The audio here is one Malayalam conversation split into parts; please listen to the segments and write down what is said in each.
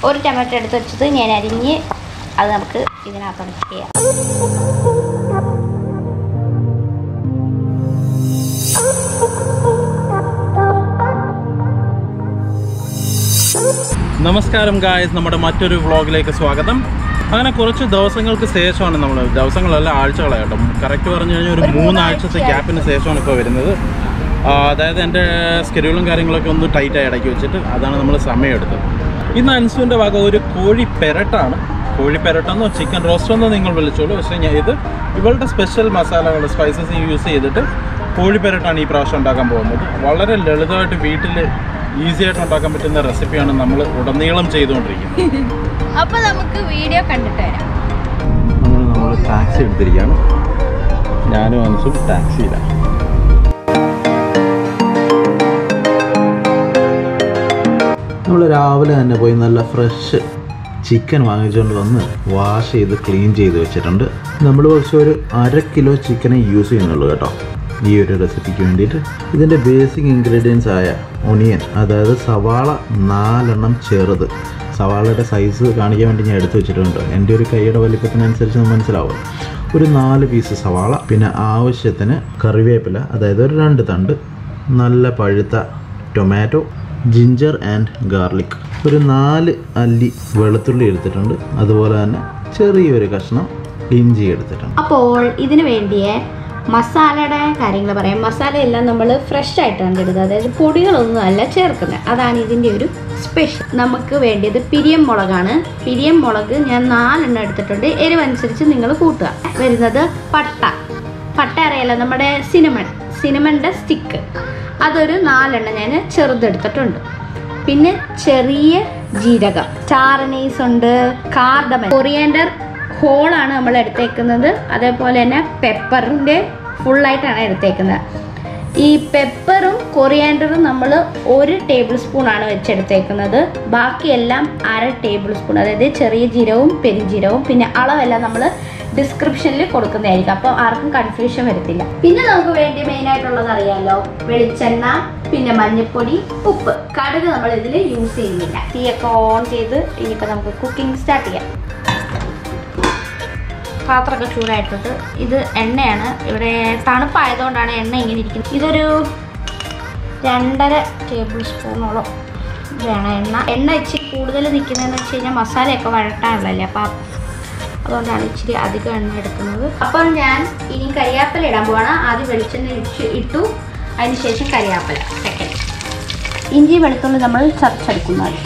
ഒരു ടൊമാറ്റോ എടുത്ത് വെച്ചത് ഞാൻ അരിഞ്ഞ് അത് നമുക്ക് ഇതിനകത്തോട്ട് ചെയ്യാം നമസ്കാരം ഗായസ് നമ്മുടെ മറ്റൊരു വ്ളോഗിലേക്ക് സ്വാഗതം അങ്ങനെ കുറച്ച് ദിവസങ്ങൾക്ക് ശേഷമാണ് നമ്മൾ ദിവസങ്ങളല്ല ആഴ്ചകളായി കേട്ടോ കറക്റ്റ് പറഞ്ഞു കഴിഞ്ഞാൽ ഒരു ഒരു മൂന്നാഴ്ചത്തെ മൂന്നാഴ്ചയായി. ഗ്യാപ്പിന് ശേഷമാണ് ഇപ്പോൾ വരുന്നത് ആ, അതായത് എൻ്റെ സ്കെഡ്യൂളും കാര്യങ്ങളൊക്കെ ഒന്ന് ടൈറ്റായി ഇടയ്ക്ക് വെച്ചിട്ട് അതാണ് നമ്മൾ സമയമെടുത്തത് ഇന്ന് അൻസുവിൻ്റെ വക ഒരു കോഴി പെരട്ടാണ് കോഴി പെരട്ടെന്നോ ചിക്കൻ റോസ്റ്റെന്നോ നിങ്ങൾ വിളിച്ചോളൂ പക്ഷേ ഞാൻ ഇത് ഇവളുടെ സ്പെഷ്യൽ മസാലകൾ സ്പൈസസ് യൂസ് ചെയ്തിട്ട് കോഴി പെരട്ടാണ് ഈ പ്രാവശ്യം ഉണ്ടാക്കാൻ പോകുന്നത് വളരെ ലളിതമായിട്ട് വീട്ടിൽ ഈസി ആയിട്ട് ഉണ്ടാക്കാൻ പറ്റുന്ന റെസിപ്പിയാണ് നമ്മൾ ഉടനീളം ചെയ്തുകൊണ്ടിരിക്കുന്നത് അപ്പോൾ നമുക്ക് വീഡിയോ കണ്ടിട്ട് വരാം നമ്മൾ നമ്മൾ ടാക്സി എടുത്തിരിക്കുകയാണ് ഞാനും അൻസും ടാക്സിയിലാണ് നമ്മൾ രാവിലെ തന്നെ പോയി നല്ല ഫ്രഷ് ചിക്കൻ വാങ്ങിച്ചുകൊണ്ട് വന്ന് വാഷ് ചെയ്ത് ക്ലീൻ ചെയ്ത് വെച്ചിട്ടുണ്ട് നമ്മൾ പക്ഷേ ഒരു അര കിലോ ചിക്കനെ യൂസ് ചെയ്യുന്നുള്ളൂ കേട്ടോ ഈ ഒരു റെസിപ്പിക്ക് വേണ്ടിയിട്ട് ഇതിൻ്റെ ബേസിക് ഇൻഗ്രീഡിയൻസ് ആയ ഒണിയൻ അതായത് സവാള നാലെണ്ണം ചെറുത് സവാളയുടെ സൈസ് കാണിക്കാൻ വേണ്ടി ഞാൻ എടുത്തു വെച്ചിട്ടുണ്ട് എൻ്റെ ഒരു കൈയുടെ വലിപ്പത്തിനനുസരിച്ച് നമുക്ക് മനസ്സിലാവും ഒരു നാല് പീസ് സവാള പിന്നെ ആവശ്യത്തിന് കറിവേപ്പില അതായത് ഒരു രണ്ട് തണ്ട് നല്ല പഴുത്ത ടൊമാറ്റോ ജിഞ്ചർ ആൻഡ് ഗാർലിക് ഒരു നാല് അല്ലി വെളുത്തുള്ളി എടുത്തിട്ടുണ്ട് അതുപോലെ തന്നെ ചെറിയൊരു കഷ്ണം ഇഞ്ചി എടുത്തിട്ടുണ്ട് അപ്പോൾ ഇതിന് വേണ്ടിയ മസാലയുടെ കാര്യങ്ങൾ പറയാം മസാലയെല്ലാം നമ്മൾ ഫ്രഷ് ആയിട്ടാണ് ഇടുന്നത് അതായത് പൊടികളൊന്നും അല്ല ചേർക്കുന്നത് അതാണ് ഇതിൻ്റെ ഒരു സ്പെഷ്യൽ നമുക്ക് വേണ്ടിയത് പിരിയം മുളകാണ് പിരിയം മുളക് ഞാൻ നാലെണ്ണം എടുത്തിട്ടുണ്ട് എരിവനുസരിച്ച് നിങ്ങൾ കൂട്ടുക വരുന്നത് പട്ട പട്ട അറിയാലോ നമ്മുടെ സിനമൺ സിനമണിൻ്റെ സ്റ്റിക്ക് അതൊരു നാലെണ്ണം ഞാൻ ചെറുതെടുത്തിട്ടുണ്ട് പിന്നെ ചെറിയ ജീരകം ചാറനീസ് ഉണ്ട് കാർഡമൻ കൊറിയാൻഡർ ഹോളാണ് നമ്മൾ എടുത്തേക്കുന്നത് അതേപോലെ തന്നെ പെപ്പറിൻ്റെ ഫുള്ളായിട്ടാണ് എടുത്തേക്കുന്നത് ഈ പെപ്പറും കൊറിയാൻഡറും നമ്മൾ ഒരു ടേബിൾ സ്പൂൺ ആണ് വെച്ചെടുത്തേക്കുന്നത് ബാക്കിയെല്ലാം അര ടേബിൾ സ്പൂൺ അതായത് ചെറിയ ജീരകവും പെരിഞ്ജീരകവും പിന്നെ അളവെല്ലാം നമ്മൾ ഡിസ്ക്രിപ്ഷനിൽ കൊടുക്കുന്നതായിരിക്കും അപ്പോൾ ആർക്കും കൺഫ്യൂഷൻ വരത്തില്ല പിന്നെ നമുക്ക് വേണ്ടി മെയിൻ ആയിട്ടുള്ളത് അറിയാലോ വെളിച്ചെണ്ണ പിന്നെ മഞ്ഞൾപ്പൊടി ഉപ്പ് കടുക് നമ്മൾ ഇതിൽ യൂസ് ചെയ്യുന്നില്ല തീയൊക്കെ ഓൺ ചെയ്ത് ഇനിയിപ്പോൾ നമുക്ക് കുക്കിംഗ് സ്റ്റാർട്ട് ചെയ്യാം പാത്രമൊക്കെ ചൂടായിട്ടുണ്ട് ഇത് എണ്ണയാണ് ഇവിടെ തണുപ്പായതുകൊണ്ടാണ് എണ്ണ ഇങ്ങനെ ഇരിക്കുന്നത് ഇതൊരു രണ്ടര ടേബിൾ സ്പൂണോളം വേണം എണ്ണ എണ്ണ ഇച്ചിരി കൂടുതൽ നിൽക്കുന്നതെന്ന് വെച്ച് കഴിഞ്ഞാൽ മസാലയൊക്കെ വഴട്ടാനുള്ളല്ലേ അപ്പം അതുകൊണ്ടാണ് ഇച്ചിരി അധികം എണ്ണ എടുക്കുന്നത് അപ്പം ഞാൻ ഇനി കരിയാപ്പല ഇടാൻ പോവാണ് ആദ്യം വെളിച്ചെണ്ണ ഇട്ട് ഇട്ടു അതിനുശേഷം കരിയാപ്പല സെക്കൻഡ് ഇഞ്ചി വെളുത്തുള്ളി നമ്മൾ ചതച്ചെടുക്കുന്നതാണ്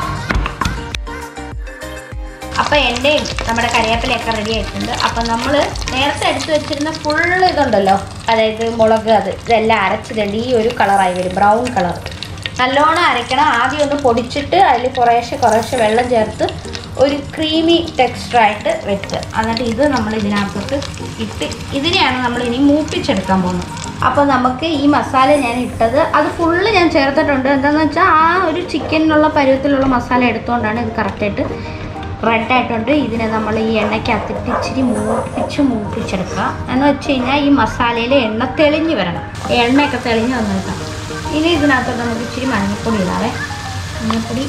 അപ്പോൾ എൻ്റെയും നമ്മുടെ കറിവേപ്പിലയൊക്കെ റെഡി ആയിട്ടുണ്ട് അപ്പം നമ്മൾ നേരത്തെ എടുത്തു വെച്ചിരുന്ന ഫുള്ള് ഇതുണ്ടല്ലോ അതായത് മുളക് അത് ഇതെല്ലാം അരച്ചിട്ടുണ്ട് ഈ ഒരു കളറായി വരും ബ്രൗൺ കളർ നല്ലോണം അരയ്ക്കണം ആദ്യം ഒന്ന് പൊടിച്ചിട്ട് അതിൽ കുറേശ്ശെ കുറേശ്ശെ വെള്ളം ചേർത്ത് ഒരു ക്രീമി ടെക്സ്ചറായിട്ട് വെച്ച് എന്നിട്ട് ഇത് നമ്മൾ ഇതിനകത്തോട്ട് ഇട്ട് ഇതിനെയാണ് നമ്മൾ ഇനി മൂപ്പിച്ചെടുക്കാൻ പോകുന്നത് അപ്പോൾ നമുക്ക് ഈ മസാല ഞാൻ ഇട്ടത് അത് ഫുള്ള് ഞാൻ ചേർത്തിട്ടുണ്ട് എന്താണെന്ന് വെച്ചാൽ ആ ഒരു ചിക്കനിലുള്ള പരുവത്തിലുള്ള മസാല എടുത്തുകൊണ്ടാണ് ഇത് കറക്റ്റായിട്ട് റെഡ് ആയിട്ടുണ്ട് ഇതിനെ നമ്മൾ ഈ എണ്ണയ്ക്കകത്തിട്ട് ഇച്ചിരി മൂപ്പിച്ച് മൂപ്പിച്ചെടുക്കുക എന്ന് വെച്ച് കഴിഞ്ഞാൽ ഈ മസാലയിൽ എണ്ണ തെളിഞ്ഞ് വരണം എണ്ണയൊക്കെ തെളിഞ്ഞ് വന്നേക്കാം ഇനി ഇതിനകത്തോട്ട് നമുക്ക് ഇച്ചിരി മഞ്ഞൾപ്പൊടി ഇടാവേ മഞ്ഞൾപ്പൊടി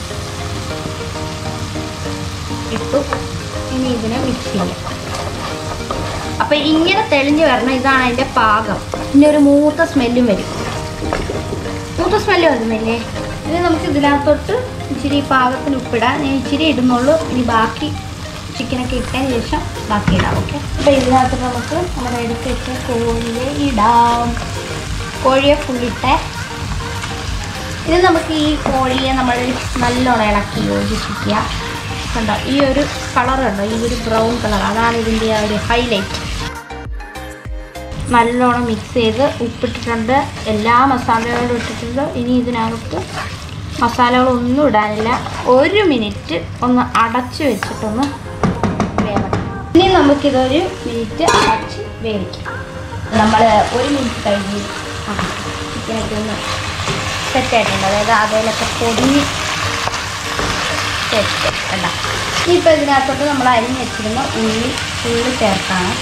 ഇട്ടു ഇനി ഇതിനെ മിക്സ് ചെയ്യാം അപ്പം ഇങ്ങനെ തെളിഞ്ഞ് വരണം ഇതാണ് അതിൻ്റെ പാകം പിന്നെ ഒരു മൂത്ത സ്മെല്ലും വരും മൂത്ത സ്മെല്ല് വരുന്നില്ലേ ഇനി നമുക്ക് ഇതിനകത്തോട്ട് ഇച്ചിരി പാകത്തിന് ഉപ്പിടാം ഞാൻ ഇച്ചിരി ഇടുന്നുള്ളൂ ഇനി ബാക്കി ചിക്കനൊക്കെ ഇട്ടതിന് ശേഷം ബാക്കി ഇടാം ഓക്കെ അപ്പോൾ ഇതിനകത്ത് നമുക്ക് നമ്മുടെ എടുത്ത് വെച്ച കോഴിയെ ഇടാം കോഴിയെ ഫുള്ളിട്ടേ ഇത് നമുക്ക് ഈ കോഴിയെ നമ്മൾ നല്ലോണം ഇളക്കി യോജിപ്പിക്കുക കണ്ടോ ഈ ഒരു കളർ കണ്ടോ ഈ ഒരു ബ്രൗൺ കളർ അതാണ് ഇതിൻ്റെ ആ ഒരു ഹൈലൈറ്റ് നല്ലോണം മിക്സ് ചെയ്ത് ഉപ്പിട്ടിട്ടുണ്ട് എല്ലാ മസാലകളും ഇട്ടിട്ടുണ്ട് ഇനി ഇതിനകത്ത് മസാലകളൊന്നും ഇടാനില്ല ഒരു മിനിറ്റ് ഒന്ന് അടച്ച് വെച്ചിട്ടൊന്ന് വേവണം ഇനി നമുക്കിതൊരു മിനിറ്റ് അടച്ച് വേവിക്കാം നമ്മൾ ഒരു മിനിറ്റ് കഴിഞ്ഞ് ആ ചിക്കനൊക്കെ ഒന്ന് സെറ്റായിട്ടുണ്ട് അതായത് അതിലൊക്കെ പൊടിഞ്ഞ് സെറ്റ് വേണ്ട ഇനിയിപ്പോൾ ഇതിനകത്തോട്ട് നമ്മൾ അരിഞ്ഞ് വെച്ചിരുന്ന ഉള്ളി ഉള്ളി ചേർത്താണ്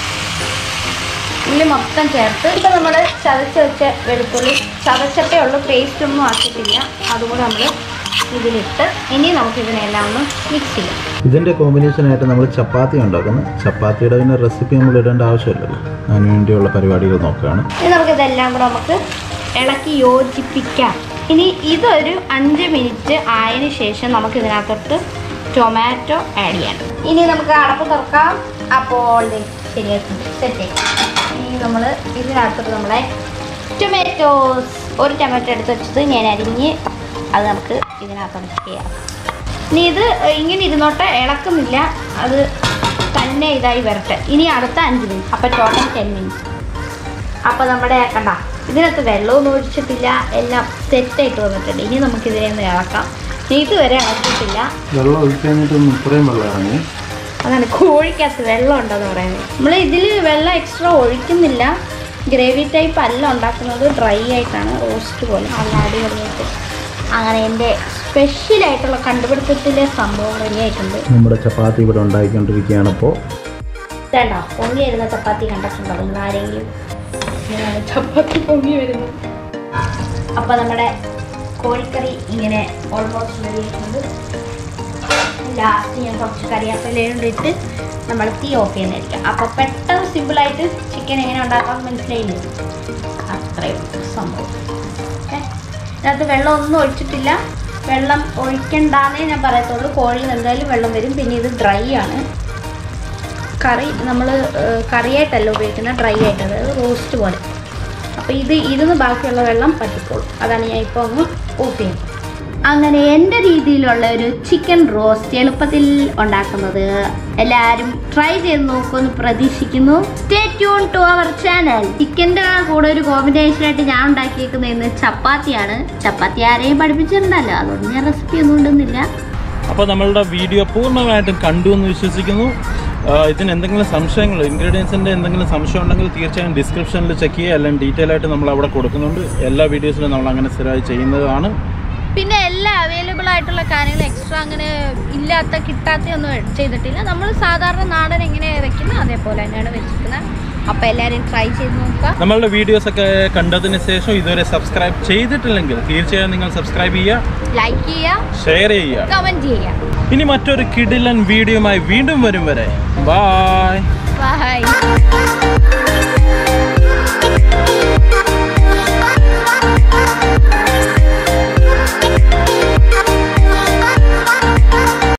ഉള്ളി മൊത്തം ചേർത്ത് ഇപ്പം നമ്മൾ ചതച്ച് വെച്ച വെളുത്തുള്ളി ചതച്ചിട്ടേ ഉള്ളൂ പേസ്റ്റ് ഒന്നും ആക്കിയിട്ടില്ല അതുകൂടെ നമ്മൾ ഇതിലിട്ട് ഇനി നമുക്ക് ഇതിനെല്ലാം ഒന്ന് മിക്സ് ചെയ്യാം ഇതിൻ്റെ കോമ്പിനേഷനായിട്ട് നമ്മൾ ചപ്പാത്തി ഉണ്ടാക്കുന്നു ചപ്പാത്തിയുടെ പിന്നെ റെസിപ്പി നമ്മൾ ഇടേണ്ട ആവശ്യമില്ലല്ലോ അതിന് വേണ്ടിയുള്ള പരിപാടികൾ നോക്കുകയാണ് ഇനി നമുക്കിതെല്ലാം കൂടെ നമുക്ക് ഇളക്കി യോജിപ്പിക്കാം ഇനി ഇതൊരു അഞ്ച് മിനിറ്റ് ആയതിനു ശേഷം നമുക്ക് ഇതിനകത്തോട്ട് ടൊമാറ്റോ ആഡ് ചെയ്യണം ഇനി നമുക്ക് അടപ്പ് തുറക്കാം അപ്പോൾ ദേ ശരിയാക്കി സെറ്റ് ഇനി നമ്മൾ ഇതിനകത്തോട്ട് നമ്മളെ ടൊമാറ്റോസ് ഒരു ടൊമാറ്റോ എടുത്ത് വെച്ചത് ഞാൻ അരിഞ്ഞ് അത് നമുക്ക് ഇതിനകത്തോട്ട് ചെയ്യാം ഇനി ഇത് ഇങ്ങനെ ഇരുന്നോട്ടെ ഇളക്കുന്നില്ല അത് തന്നെ ഇതായി വരട്ടെ ഇനി അടുത്ത അഞ്ച് മിനിറ്റ് അപ്പോൾ ടോട്ടൽ ടെൻ മിനിറ്റ് അപ്പോൾ നമ്മുടെ കണ്ട ഇതിനകത്ത് വെള്ളമൊന്നും ഒഴിച്ചിട്ടില്ല എല്ലാം സെറ്റായിട്ട് വന്നിട്ടുണ്ട് ഇനി നമുക്കിതിനെ ഒന്ന് ഇളക്കാം ഇനി ഇതുവരെ ഇളക്കിയിട്ടില്ല വെള്ളം ഒഴിച്ച് കഴിഞ്ഞിട്ടൊന്നും ഇത്രയും വെള്ളം ഇറങ്ങി അതാണ് കോഴിക്കകത്ത് വെള്ളം ഉണ്ടെന്ന് പറയുന്നത് നമ്മൾ ഇതിൽ വെള്ളം എക്സ്ട്രാ ഒഴിക്കുന്നില്ല ഗ്രേവി ടൈപ്പ് അല്ല ഉണ്ടാക്കുന്നത് ഡ്രൈ ആയിട്ടാണ് റോസ്റ്റ് പോലെ നല്ല അടിപൊളിയായിട്ട് അങ്ങനെ എൻ്റെ സ്പെഷ്യലായിട്ടുള്ള കണ്ടുപിടുത്തത്തിലെ സംഭവം റെഡി ആയിട്ടുണ്ട് നമ്മുടെ ചപ്പാത്തി ഇവിടെ ഉണ്ടാക്കിക്കൊണ്ടിരിക്കുകയാണ് ഇപ്പോൾ വേണ്ട പൊങ്ങി വരുന്ന ചപ്പാത്തി കണ്ടിട്ടുണ്ടോ നിങ്ങൾ ആരെങ്കിലും ഇങ്ങനെയാണ് ചപ്പാത്തി പൊങ്ങി വരുന്നത് അപ്പോൾ നമ്മുടെ കോഴിക്കറി ഇങ്ങനെ ഓൾമോസ്റ്റ് റെഡി ആയിട്ടുണ്ട് ലാസ്റ്റ് ഞാൻ കുറച്ച് കറിവേപ്പിലയും ഇട്ട് നമ്മൾ തീ ഓഫ് ചെയ്യുന്നതായിരിക്കും അപ്പോൾ പെട്ടെന്ന് സിമ്പിളായിട്ട് ചിക്കൻ എങ്ങനെ ഉണ്ടാക്കാൻ മനസ്സിലായില്ലേ അത്രയും സംഭവം ഓക്കെ ഇതിനകത്ത് വെള്ളം ഒന്നും ഒഴിച്ചിട്ടില്ല വെള്ളം ഒഴിക്കണ്ടെന്നേ ഞാൻ പറയത്തുള്ളൂ കോഴിയിൽ നിന്ന് എന്തായാലും വെള്ളം വരും പിന്നെ ഇത് ഡ്രൈ ആണ് കറി നമ്മൾ കറിയായിട്ടല്ല ഉപയോഗിക്കുന്നത് ഡ്രൈ ആയിട്ട് അതായത് റോസ്റ്റ് പോലെ അപ്പോൾ ഇത് ഇരുന്ന് ബാക്കിയുള്ള വെള്ളം പറ്റിക്കോളും അതാണ് ഞാൻ ഇപ്പോൾ ഒന്ന് ഓഫ് ചെയ്യുന്നത് അങ്ങനെ എൻ്റെ രീതിയിലുള്ള ഒരു ചിക്കൻ റോസ്റ്റ് എളുപ്പത്തിൽ ഉണ്ടാക്കുന്നത് എല്ലാവരും ട്രൈ ചെയ്ത് നോക്കുമെന്ന് പ്രതീക്ഷിക്കുന്നു stay tune to our channel ചിക്കൻ്റെ കൂടെ ഒരു കോമ്പിനേഷനായിട്ട് ഞാൻ ഉണ്ടാക്കിയേക്കുന്നത് ഇന്ന് ചപ്പാത്തിയാണ് ചപ്പാത്തി ആരെയും പഠിപ്പിച്ചിട്ടുണ്ടല്ലോ അതുകൊണ്ട് ഞാൻ റെസിപ്പി ഒന്നും ഉണ്ടെന്നില്ല അപ്പോൾ നമ്മളുടെ വീഡിയോ പൂർണ്ണമായിട്ടും കണ്ടു എന്ന് വിശ്വസിക്കുന്നു ആ, ഇതിന് എന്തെങ്കിലും സംശയങ്ങൾ ഇൻഗ്രീഡിയൻസിൻ്റെ എന്തെങ്കിലും സംശയം ഉണ്ടെങ്കിൽ തീർച്ചയായും ഡിസ്ക്രിപ്ഷനിൽ ചെക്ക് ചെയ്യുക എല്ലാം ഡീറ്റെയിൽ ആയിട്ട് നമ്മൾ അവിടെ കൊടുക്കുന്നുണ്ട് എല്ലാ വീഡിയോസിലും നമ്മൾ അങ്ങനെ സ്ഥിരമായി ചെയ്യുന്നതാണ് പിന്നെ എല്ലാ അവൈലബിൾ ആയിട്ടുള്ള കാര്യങ്ങൾ എക്സ്ട്രാ അങ്ങനെ ഇല്ലാത്ത കിട്ടാത്ത ഒന്നും ചെയ്തിട്ടില്ല നമ്മൾ സാധാരണ നാടൻ എങ്ങനെ വെക്കുന്നത് അതേപോലെ തന്നെയാണ് വെച്ചിരിക്കുന്നത് അപ്പോൾ എല്ലാവരും ട്രൈ ചെയ്ത് നോക്കുക നമ്മളുടെ വീഡിയോസ് ഒക്കെ കണ്ടതിന് ശേഷം ഇതുവരെ സബ്സ്ക്രൈബ് ചെയ്തിട്ടില്ലെങ്കിൽ തീർച്ചയായും നിങ്ങൾ സബ്സ്ക്രൈബ് ചെയ്യുക ലൈക്ക് ചെയ്യുക ഷെയർ ചെയ്യുക കമൻറ്റ് ചെയ്യുക ഇനി മറ്റൊരു കിടിലൻ വീഡിയോയുമായി വീണ്ടും വരും വരെ ബായ് ബൈ